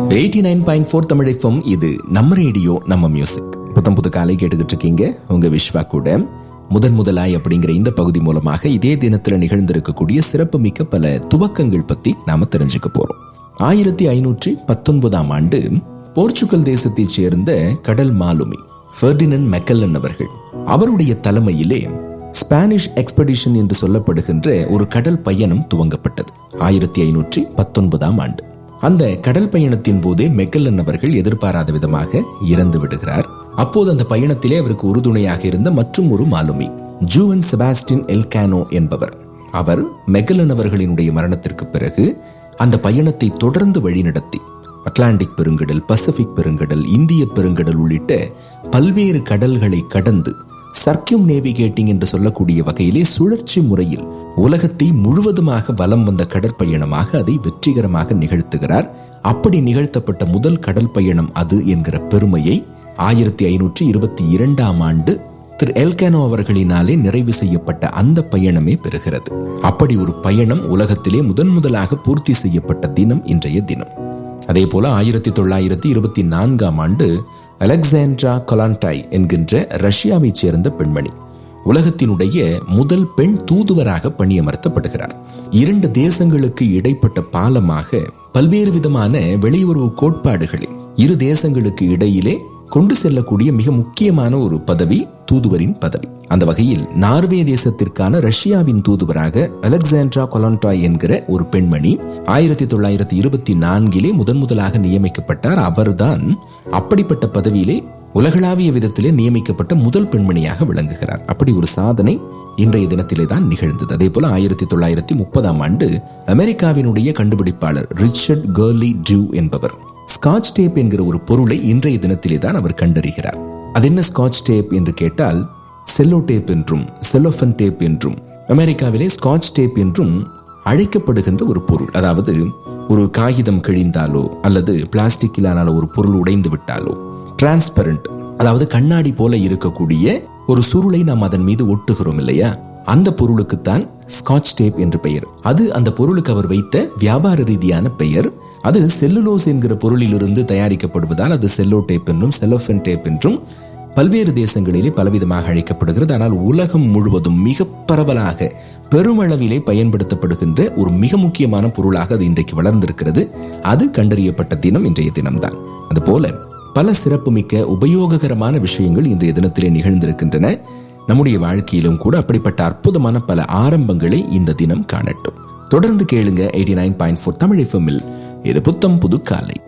eighty nine point four தமிழைஃபம் இது நம்ம ரேடியோ நம்ம மியூசிக் புத்தம் புது காலை கேட்டுக்கிட்டு இருக்கீங்க உங்க விஸ்வா கூட முதன் முதலாய் அப்படிங்கிற இந்த பகுதி மூலமாக இதே தினத்துல நிகழ்ந்திருக்கக்கூடிய சிறப்புமிக்க பல துவக்கங்கள் பத்தி நாம தெரிஞ்சுக்க போறோம் ஆயிரத்தி ஐநூற்றி பத்தொன்பதாம் ஆண்டு போர்ச்சுகல் தேசத்தைச் சேர்ந்த கடல் மாலுமி ஃபெர்டினன் மெக்கல்லன் அவர்கள் அவருடைய தலைமையிலே ஸ்பானிஷ் எக்ஸ்பெடிஷன் என்று சொல்லப்படுகின்ற ஒரு கடல் பயணம் துவங்கப்பட்டது ஆயிரத்தி ஐநூற்றி பத்தொன்பதாம் ஆண்டு அந்த கடல் பயணத்தின் போதே மெக்கல்லன் அவர்கள் எதிர்பாராத விதமாக இறந்து விடுகிறார் அப்போது அந்த பயணத்திலே அவருக்கு உறுதுணையாக இருந்த மற்றும் ஒரு மாலுமி ஜூவன் செபாஸ்டின் எல்கானோ என்பவர் அவர் மெக்கல்லன் அவர்களினுடைய மரணத்திற்கு பிறகு அந்த பயணத்தை தொடர்ந்து வழிநடத்தி அட்லாண்டிக் பெருங்கடல் பசிபிக் பெருங்கடல் இந்திய பெருங்கடல் உள்ளிட்ட பல்வேறு கடல்களை கடந்து சர்க்கியூம் நேவிகேட்டிங் என்று சொல்லக்கூடிய வகையிலே சுழற்சி முறையில் உலகத்தை முழுவதுமாக வலம் வந்த கடற்பயணமாக அதை வெற்றிகரமாக நிகழ்த்துகிறார் அப்படி நிகழ்த்தப்பட்ட முதல் கடல் பயணம் அது என்கிற பெருமையை ஆயிரத்தி ஐநூற்றி இருபத்தி இரண்டாம் ஆண்டு திரு எல்கானோ அவர்களினாலே நிறைவு செய்யப்பட்ட அந்த பயணமே பெறுகிறது அப்படி ஒரு பயணம் உலகத்திலே முதன் முதலாக பூர்த்தி செய்யப்பட்ட தினம் இன்றைய தினம் அதே போல ஆயிரத்தி தொள்ளாயிரத்தி இருபத்தி நான்காம் ஆண்டு அலெக்சாண்ட்ரா கொலான்டாய் என்கின்ற ரஷ்யாவைச் சேர்ந்த பெண்மணி உலகத்தினுடைய முதல் பெண் தூதுவராக பணியமர்த்தப்படுகிறார் இரண்டு தேசங்களுக்கு இடைப்பட்ட பாலமாக பல்வேறு விதமான வெளியுறவு கோட்பாடுகளை இரு தேசங்களுக்கு இடையிலே கொண்டு செல்லக்கூடிய மிக முக்கியமான ஒரு பதவி தூதுவரின் பதவி அந்த வகையில் நார்வே தேசத்திற்கான ரஷ்யாவின் தூதுவராக அலெக்சாண்ட்ரா கொலான்டாய் என்கிற ஒரு பெண்மணி ஆயிரத்தி தொள்ளாயிரத்தி இருபத்தி நான்கிலே முதன் முதலாக நியமிக்கப்பட்டார் அவர்தான் அப்படிப்பட்ட பதவியிலே உலகளாவிய விதத்திலே நியமிக்கப்பட்ட முதல் பெண்மணியாக விளங்குகிறார் அப்படி ஒரு சாதனை இன்றைய தினத்திலே தான் நிகழ்ந்தது அதே போல ஆயிரத்தி தொள்ளாயிரத்தி முப்பதாம் ஆண்டு அமெரிக்காவினுடைய கண்டுபிடிப்பாளர் ரிச்சர்ட் கர்லி டியூ என்பவர் ஸ்காட்ச் டேப் என்கிற ஒரு பொருளை இன்றைய தினத்திலே தான் அவர் கண்டறிகிறார் அது என்ன ஸ்காட்ச் டேப் என்று கேட்டால் செல்லோ டேப் என்றும் செல்லோஃபன் டேப் என்றும் அமெரிக்காவிலே ஸ்காட்ச் டேப் என்றும் அழைக்கப்படுகின்ற ஒரு பொருள் அதாவது ஒரு காகிதம் கிழிந்தாலோ அல்லது பிளாஸ்டிக்கிலான ஒரு பொருள் உடைந்து விட்டாலோ டிரான்ஸ்பரண்ட் அதாவது கண்ணாடி போல இருக்கக்கூடிய ஒரு சுருளை நாம் அதன் மீது ஒட்டுகிறோம் இல்லையா அந்த பொருளுக்குத்தான் ஸ்காட்ச் டேப் என்று பெயர் அது அந்த பொருளுக்கு அவர் வைத்த வியாபார ரீதியான பெயர் அது செல்லுலோஸ் என்கிற பொருளிலிருந்து தயாரிக்கப்படுவதால் அது செல்லோ டேப் என்றும் செல்லோஃபென் டேப் என்றும் பல்வேறு தேசங்களிலே பலவிதமாக அழைக்கப்படுகிறது ஆனால் உலகம் முழுவதும் மிக பரவலாக பெருமளவிலே பயன்படுத்தப்படுகின்ற ஒரு மிக முக்கியமான பொருளாக அது இன்றைக்கு வளர்ந்திருக்கிறது அது கண்டறியப்பட்ட தினம் இன்றைய தினம்தான் அதுபோல பல சிறப்புமிக்க உபயோககரமான விஷயங்கள் இன்றைய தினத்திலே நிகழ்ந்திருக்கின்றன நம்முடைய வாழ்க்கையிலும் கூட அப்படிப்பட்ட அற்புதமான பல ஆரம்பங்களை இந்த தினம் காணட்டும் தொடர்ந்து கேளுங்க eighty nine point four Tamil எஃப்எம்மில் இது புத்தம் புது காலை